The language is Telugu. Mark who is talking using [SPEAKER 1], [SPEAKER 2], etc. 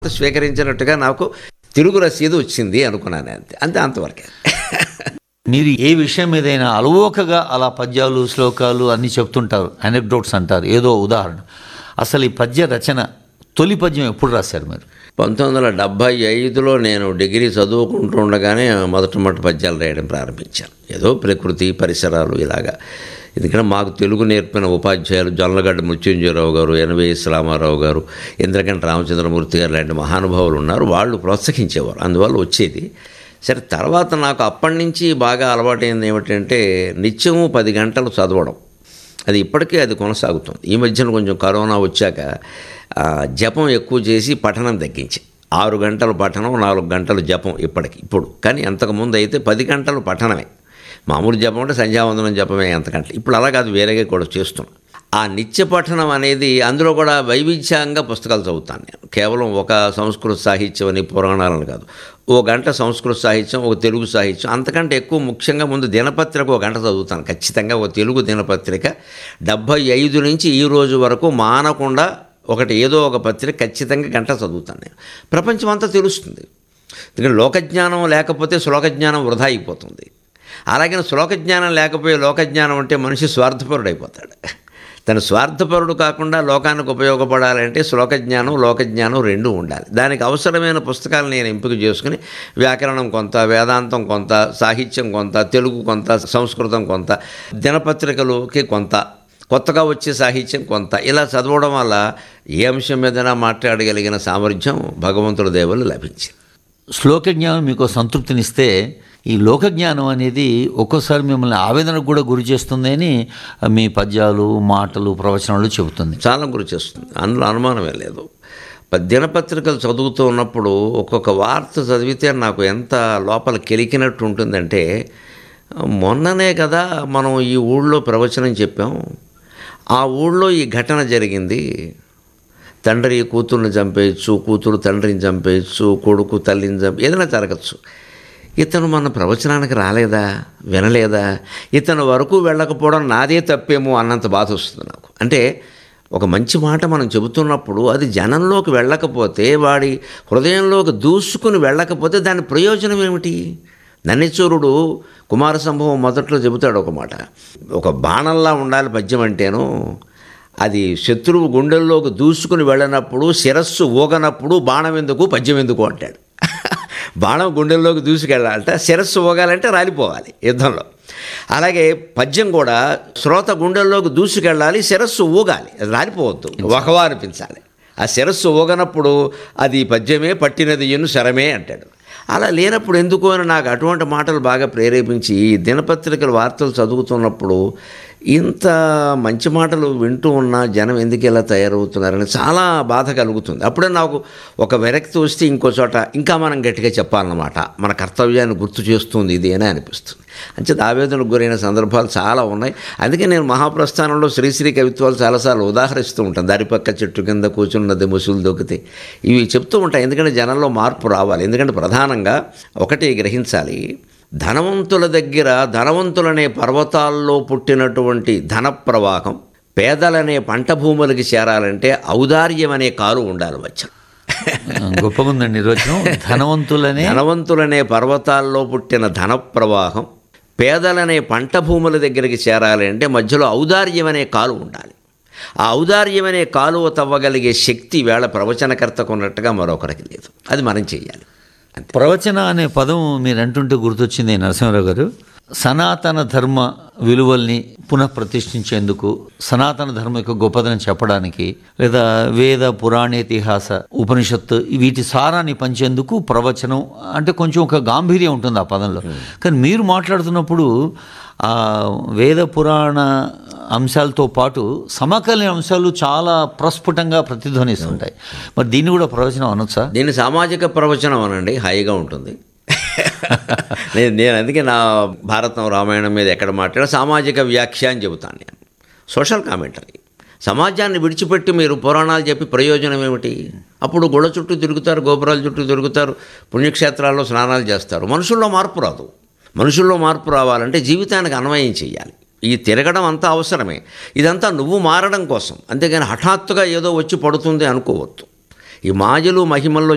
[SPEAKER 1] స్వీకరించినట్టుగా నాకు తెలుగు రసీదు వచ్చింది అనుకున్నాను అంతే అంతే అంతవరకే
[SPEAKER 2] మీరు ఏ విషయం మీదైనా అలవోకగా అలా పద్యాలు శ్లోకాలు అన్నీ చెప్తుంటారు అనెక్డోట్స్ అంటారు ఏదో ఉదాహరణ అసలు ఈ పద్య రచన తొలి పద్యం ఎప్పుడు రాశారు మీరు
[SPEAKER 1] పంతొమ్మిది వందల డెబ్భై ఐదులో నేను డిగ్రీ చదువుకుంటుండగానే మొదటి మొదటి పద్యాలు రాయడం ప్రారంభించాను ఏదో ప్రకృతి పరిసరాలు ఇలాగా ఎందుకంటే మాకు తెలుగు నేర్పిన ఉపాధ్యాయులు జొన్నలగడ్డ మృత్యుంజయరావు గారు ఎనవై రామారావు గారు ఇంద్రకంట రామచంద్రమూర్తి గారు లాంటి మహానుభావులు ఉన్నారు వాళ్ళు ప్రోత్సహించేవారు అందువల్ల వచ్చేది సరే తర్వాత నాకు అప్పటి నుంచి బాగా అలవాటైంది ఏమిటంటే నిత్యము పది గంటలు చదవడం అది ఇప్పటికీ అది కొనసాగుతుంది ఈ మధ్యన కొంచెం కరోనా వచ్చాక ఆ, జపం ఎక్కువ చేసి పఠనం తగ్గించి ఆరు గంటలు పఠనం నాలుగు గంటలు జపం ఇప్పటికి ఇప్పుడు కానీ అంతకుముందు అయితే పది గంటలు పఠనమే మామూలు జపం అంటే సంధ్యావందనం జపమే అంతకంటే ఇప్పుడు అలా కాదు వేరేగా కూడా చేస్తున్నాం ఆ నిత్య పఠనం అనేది అందులో కూడా వైవిధ్యంగా పుస్తకాలు చదువుతాను నేను కేవలం ఒక సంస్కృత సాహిత్యం అని పురాణాలను కాదు ఓ గంట సంస్కృత సాహిత్యం ఒక తెలుగు సాహిత్యం అంతకంటే ఎక్కువ ముఖ్యంగా ముందు దినపత్రిక ఒక గంట చదువుతాను ఖచ్చితంగా ఒక తెలుగు దినపత్రిక డెబ్భై ఐదు నుంచి ఈ రోజు వరకు మానకుండా ఒకటి ఏదో ఒక పత్రిక ఖచ్చితంగా గంట చదువుతాను నేను ప్రపంచం అంతా తెలుస్తుంది ఎందుకంటే లోకజ్ఞానం లేకపోతే శ్లోకజ్ఞానం వృధా అయిపోతుంది అలాగే శ్లోకజ్ఞానం లేకపోయే లోకజ్ఞానం అంటే మనిషి స్వార్థపరుడు అయిపోతాడు తన స్వార్థపరుడు కాకుండా లోకానికి ఉపయోగపడాలంటే శ్లోకజ్ఞానం లోకజ్ఞానం రెండూ ఉండాలి దానికి అవసరమైన పుస్తకాలు నేను ఎంపిక చేసుకుని వ్యాకరణం కొంత వేదాంతం కొంత సాహిత్యం కొంత తెలుగు కొంత సంస్కృతం కొంత దినపత్రికలకి కొంత కొత్తగా వచ్చే సాహిత్యం కొంత ఇలా చదవడం వల్ల ఏ అంశం మీదైనా మాట్లాడగలిగిన సామర్థ్యం భగవంతుడి దేవులు లభించింది
[SPEAKER 2] శ్లోక జ్ఞానం మీకు సంతృప్తినిస్తే ఈ లోక జ్ఞానం అనేది ఒక్కోసారి మిమ్మల్ని ఆవేదనకు కూడా గురి చేస్తుంది అని మీ పద్యాలు మాటలు ప్రవచనాలు చెబుతుంది
[SPEAKER 1] చాలా గురి చేస్తుంది అందులో అనుమానమే లేదు ప- దినపత్రికలు చదువుతూ ఉన్నప్పుడు ఒక్కొక్క వార్త చదివితే నాకు ఎంత లోపల కెలికినట్టు ఉంటుందంటే మొన్ననే కదా మనం ఈ ఊళ్ళో ప్రవచనం చెప్పాం ఆ ఊళ్ళో ఈ ఘటన జరిగింది తండ్రి కూతుర్ని చంపేయచ్చు కూతురు తండ్రిని చంపేయచ్చు కొడుకు తల్లిని చంపే ఏదైనా జరగచ్చు ఇతను మన ప్రవచనానికి రాలేదా వినలేదా ఇతను వరకు వెళ్ళకపోవడం నాదే తప్పేమో అన్నంత బాధ వస్తుంది నాకు అంటే ఒక మంచి మాట మనం చెబుతున్నప్పుడు అది జనంలోకి వెళ్ళకపోతే వాడి హృదయంలోకి దూసుకుని వెళ్ళకపోతే దాని ప్రయోజనం ఏమిటి నన్నిచూరుడు కుమార సంభవం మొదట్లో చెబుతాడు ఒక మాట ఒక బాణంలా ఉండాలి పద్యం అంటేను అది శత్రువు గుండెల్లోకి దూసుకుని వెళ్ళినప్పుడు శిరస్సు ఊగనప్పుడు బాణం ఎందుకు పద్యం ఎందుకు అంటాడు బాణం గుండెల్లోకి దూసుకెళ్ళాలంటే శిరస్సు ఊగాలంటే రాలిపోవాలి యుద్ధంలో అలాగే పద్యం కూడా శ్రోత గుండెల్లోకి దూసుకెళ్ళాలి శిరస్సు ఊగాలి అది రాలిపోవద్దు ఒకవా అనిపించాలి ఆ శిరస్సు ఊగనప్పుడు అది పద్యమే పట్టినది ఎన్ను శరమే అంటాడు అలా లేనప్పుడు ఎందుకు అని నాకు అటువంటి మాటలు బాగా ప్రేరేపించి ఈ దినపత్రికల వార్తలు చదువుతున్నప్పుడు ఇంత మంచి మాటలు వింటూ ఉన్నా జనం ఎందుకు ఇలా తయారవుతున్నారని చాలా బాధ కలుగుతుంది అప్పుడే నాకు ఒక విరక్తి వస్తే ఇంకో చోట ఇంకా మనం గట్టిగా చెప్పాలన్నమాట మన కర్తవ్యాన్ని గుర్తు చేస్తుంది ఇది అని అనిపిస్తుంది అంచేత ఆవేదనకు గురైన సందర్భాలు చాలా ఉన్నాయి అందుకే నేను మహాప్రస్థానంలో శ్రీశ్రీ కవిత్వాలు చాలాసార్లు ఉదాహరిస్తూ ఉంటాను దారిపక్క చెట్టు కింద కూర్చున్నది ముసులు దొక్కితే ఇవి చెప్తూ ఉంటాయి ఎందుకంటే జనంలో మార్పు రావాలి ఎందుకంటే ప్రధానంగా ఒకటి గ్రహించాలి ధనవంతుల దగ్గర ధనవంతులనే పర్వతాల్లో పుట్టినటువంటి ధన ప్రవాహం పేదలనే పంట భూములకి చేరాలంటే ఔదార్యం అనే కారు ఉండాలి వచ్చం
[SPEAKER 2] గొప్పగా ఉందండి నిర్వచనం ధనవంతులనే
[SPEAKER 1] ధనవంతులనే పర్వతాల్లో పుట్టిన ధన ప్రవాహం పేదలనే పంట భూముల దగ్గరికి చేరాలి అంటే మధ్యలో ఔదార్యం అనే కాలు ఉండాలి ఆ ఔదార్యం అనే కాలువ తవ్వగలిగే శక్తి వేళ ప్రవచనకర్తకు ఉన్నట్టుగా మరొకరికి లేదు అది మనం చేయాలి అంతే
[SPEAKER 2] ప్రవచన అనే పదం మీరు అంటుంటే గుర్తొచ్చింది నరసింహరావు గారు సనాతన ధర్మ విలువల్ని పునః ప్రతిష్ఠించేందుకు సనాతన ధర్మం యొక్క గొప్పదనం చెప్పడానికి లేదా వేద పురాణేతిహాస ఉపనిషత్తు వీటి సారాన్ని పంచేందుకు ప్రవచనం అంటే కొంచెం ఒక గాంభీర్యం ఉంటుంది ఆ పదంలో కానీ మీరు మాట్లాడుతున్నప్పుడు ఆ వేద పురాణ అంశాలతో పాటు సమకాలీన అంశాలు చాలా ప్రస్ఫుటంగా ప్రతిధ్వనిస్తుంటాయి మరి దీన్ని కూడా ప్రవచనం అనొచ్చా
[SPEAKER 1] దీన్ని సామాజిక ప్రవచనం అనండి హాయిగా ఉంటుంది నేను నేను అందుకే నా భారతం రామాయణం మీద ఎక్కడ మాట్లాడా సామాజిక వ్యాఖ్య అని చెబుతాను నేను సోషల్ కామెంటరీ సమాజాన్ని విడిచిపెట్టి మీరు పురాణాలు చెప్పి ప్రయోజనం ఏమిటి అప్పుడు గుళ్ళ చుట్టూ తిరుగుతారు గోపురాల చుట్టూ తిరుగుతారు పుణ్యక్షేత్రాల్లో స్నానాలు చేస్తారు మనుషుల్లో మార్పు రాదు మనుషుల్లో మార్పు రావాలంటే జీవితానికి అన్వయం చేయాలి ఈ తిరగడం అంతా అవసరమే ఇదంతా నువ్వు మారడం కోసం అంతేగాని హఠాత్తుగా ఏదో వచ్చి పడుతుంది అనుకోవద్దు ఈ మాయలు మహిమల్లో